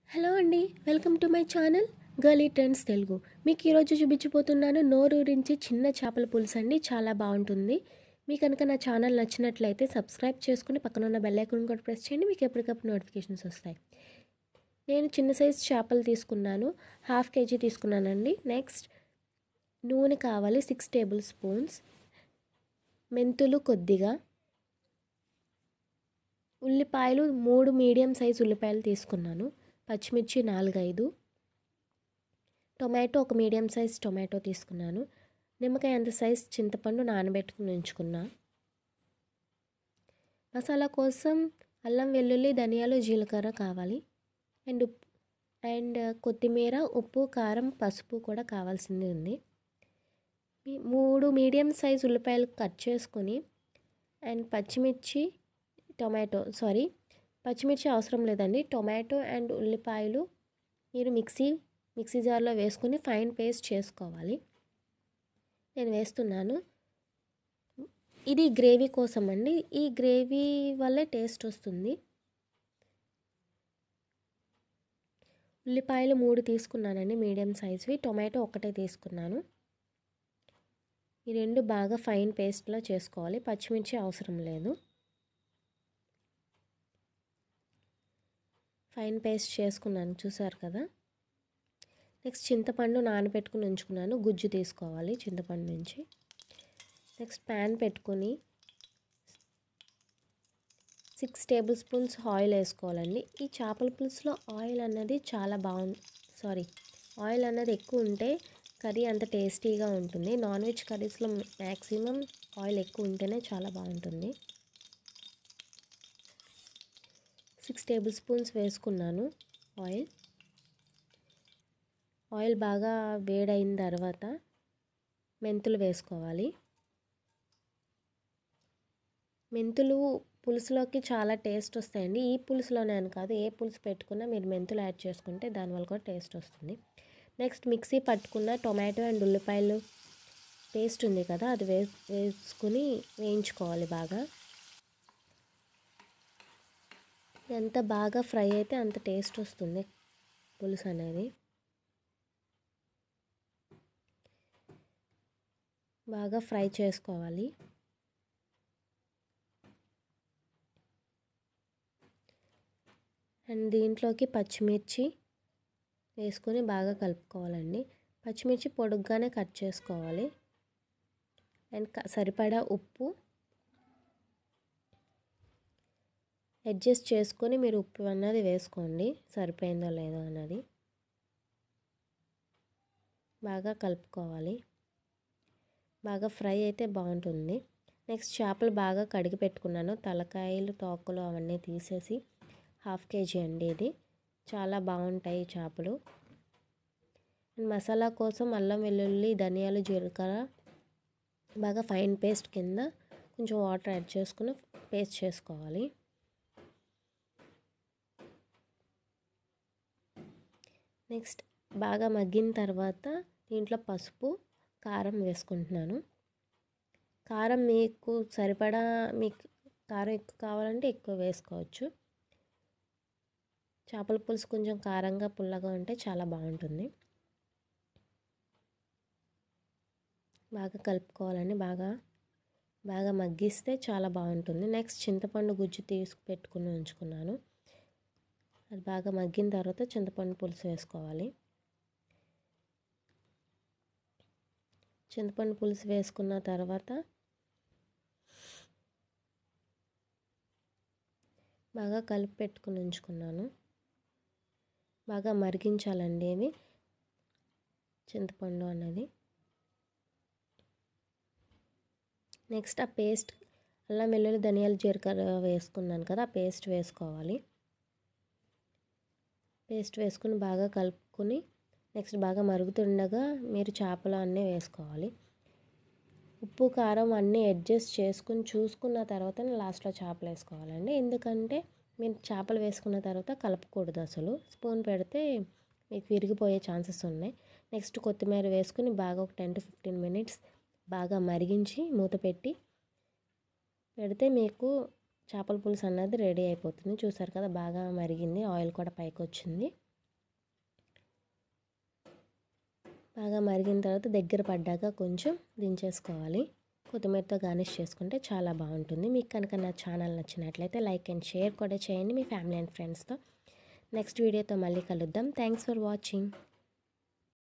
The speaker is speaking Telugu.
హలో అండి welcome to my channel girly trends Telugu మీకు ఈరోజు చూపించబోతున్నాను నోరూరించి చిన్న చేపల పులుసు అండి చాలా బాగుంటుంది మీకు కనుక నా ఛానల్ నచ్చినట్లయితే సబ్స్క్రైబ్ చేసుకుని పక్కన ఉన్న బెల్ ఐకాన్ కూడా ప్రెస్ చేయండి మీకు ఎప్పటికప్పుడు నోటిఫికేషన్స్ వస్తాయి నేను చిన్న సైజ్ చేపలు తీసుకున్నాను హాఫ్ కేజీ తీసుకున్నానండి నెక్స్ట్ నూనె కావాలి సిక్స్ టేబుల్ స్పూన్స్ మెంతులు కొద్దిగా ఉల్లిపాయలు మూడు మీడియం సైజ్ ఉల్లిపాయలు తీసుకున్నాను పచ్చిమిర్చి నాలుగైదు టొమాటో ఒక మీడియం సైజ్ టొమాటో తీసుకున్నాను నిమ్మకాయ అంత సైజ్ చింతపండు నానబెట్టుకుని ఉంచుకున్నా మసాలా కోసం అల్లం వెల్లుల్లి ధనియాలు జీలకర్ర కావాలి అండ్ ఉప్పు అండ్ కొత్తిమీర ఉప్పు కారం పసుపు కూడా కావాల్సింది ఉంది మూడు మీడియం సైజ్ ఉల్లిపాయలు కట్ చేసుకొని అండ్ పచ్చిమిర్చి టొమాటో సారీ పచ్చిమిర్చి అవసరం లేదండి టొమాటో అండ్ ఉల్లిపాయలు మీరు మిక్సీ మిక్సీ జార్లో వేసుకొని ఫైన్ పేస్ట్ చేసుకోవాలి నేను వేస్తున్నాను ఇది గ్రేవీ కోసం అండి ఈ గ్రేవీ వల్లే టేస్ట్ వస్తుంది ఉల్లిపాయలు మూడు తీసుకున్నానండి మీడియం సైజ్వి టొమాటో ఒకటే తీసుకున్నాను ఈ రెండు బాగా ఫైన్ పేస్ట్లా చేసుకోవాలి పచ్చిమిర్చి అవసరం లేదు ఫైన్ పేస్ట్ చేసుకున్నాను చూసారు కదా నెక్స్ట్ చింతపండు నానబెట్టుకుని ఉంచుకున్నాను గుజ్జు తీసుకోవాలి చింతపండు నుంచి నెక్స్ట్ ప్యాన్ పెట్టుకొని సిక్స్ టేబుల్ స్పూన్స్ ఆయిల్ వేసుకోవాలండి ఈ చేపల పులుసులో ఆయిల్ అన్నది చాలా బాగుంది సారీ ఆయిల్ అన్నది ఎక్కువ ఉంటే కర్రీ అంత టేస్టీగా ఉంటుంది నాన్ వెజ్ కర్రీస్లో మ్యాక్సిమం ఆయిల్ ఎక్కువ ఉంటేనే చాలా బాగుంటుంది సిక్స్ టేబుల్ స్పూన్స్ వేసుకున్నాను ఆయిల్ ఆయిల్ బాగా వేడైన తర్వాత మెంతులు వేసుకోవాలి మెంతులు పులుసులోకి చాలా టేస్ట్ వస్తాయండి ఈ పులుసులోనే అని కాదు ఏ పులుసు పెట్టుకున్నా మీరు మెంతులు యాడ్ చేసుకుంటే దానివల్ల కూడా టేస్ట్ వస్తుంది నెక్స్ట్ మిక్సీ పట్టుకున్న టొమాటో అండ్ ఉల్లిపాయలు పేస్ట్ ఉంది కదా అది వే వేసుకుని వేయించుకోవాలి బాగా ఎంత బాగా ఫ్రై అయితే అంత టేస్ట్ వస్తుంది పులుసు అనేది బాగా ఫ్రై చేసుకోవాలి అండ్ దీంట్లోకి పచ్చిమిర్చి వేసుకొని బాగా కలుపుకోవాలండి పచ్చిమిర్చి పొడుగ్గానే కట్ చేసుకోవాలి అండ్ సరిపడా ఉప్పు అడ్జస్ట్ చేసుకొని మీరు ఉప్పు అన్నది వేసుకోండి సరిపోయిందో లేదో అన్నది బాగా కలుపుకోవాలి బాగా ఫ్రై అయితే బాగుంటుంది నెక్స్ట్ చేపలు బాగా కడిగి పెట్టుకున్నాను తలకాయలు తోకలు అవన్నీ తీసేసి హాఫ్ కేజీ అండి ఇది చాలా బాగుంటాయి చేపలు మసాలా కోసం అల్లం వెల్లుల్లి ధనియాలు జీలకర్ర బాగా ఫైన్ పేస్ట్ కింద కొంచెం వాటర్ యాడ్ చేసుకుని పేస్ట్ చేసుకోవాలి నెక్స్ట్ బాగా మగ్గిన తర్వాత దీంట్లో పసుపు కారం వేసుకుంటున్నాను కారం మీకు సరిపడా మీకు కారం ఎక్కువ కావాలంటే ఎక్కువ వేసుకోవచ్చు చేపల పులుసు కొంచెం కారంగా పుల్లగా ఉంటే చాలా బాగుంటుంది బాగా కలుపుకోవాలండి బాగా బాగా మగ్గిస్తే చాలా బాగుంటుంది నెక్స్ట్ చింతపండు గుజ్జు తీసుకు పెట్టుకుని ఉంచుకున్నాను అది బాగా మగ్గిన తర్వాత చింతపండు పులుసు వేసుకోవాలి చింతపండు పులుసు వేసుకున్న తర్వాత బాగా కలిపి పెట్టుకుని ఉంచుకున్నాను బాగా మరిగించాలండి ఇవి చింతపండు అన్నది నెక్స్ట్ ఆ పేస్ట్ అల్లం వెల్లుల్లి ధనియాలు జీలకర్ర వేసుకున్నాను కదా ఆ పేస్ట్ వేసుకోవాలి పేస్ట్ వేసుకుని బాగా కలుపుకొని నెక్స్ట్ బాగా మరుగుతుండగా మీరు చేపలు అన్నీ వేసుకోవాలి ఉప్పు కారం అన్నీ అడ్జస్ట్ చేసుకుని చూసుకున్న తర్వాత లాస్ట్లో చేపలు వేసుకోవాలండి ఎందుకంటే మీరు చేపలు వేసుకున్న తర్వాత కలపకూడదు అసలు స్పూన్ పెడితే మీకు విరిగిపోయే ఛాన్సెస్ ఉన్నాయి నెక్స్ట్ కొత్తిమీర వేసుకుని బాగా ఒక టెన్ టు ఫిఫ్టీన్ మినిట్స్ బాగా మరిగించి మూత పెట్టి పెడితే మీకు చేపల పులుసు అన్నది రెడీ అయిపోతుంది చూసారు కదా బాగా మరిగింది ఆయిల్ కూడా పైకి వచ్చింది బాగా మరిగిన తర్వాత దగ్గర పడ్డాక కొంచెం దించేసుకోవాలి కొత్తిమీరతో గార్నిష్ చేసుకుంటే చాలా బాగుంటుంది మీకు కనుక నా ఛానల్ నచ్చినట్లయితే లైక్ అండ్ షేర్ కూడా చేయండి మీ ఫ్యామిలీ అండ్ ఫ్రెండ్స్తో నెక్స్ట్ వీడియోతో మళ్ళీ కలుద్దాం థ్యాంక్స్ ఫర్ వాచింగ్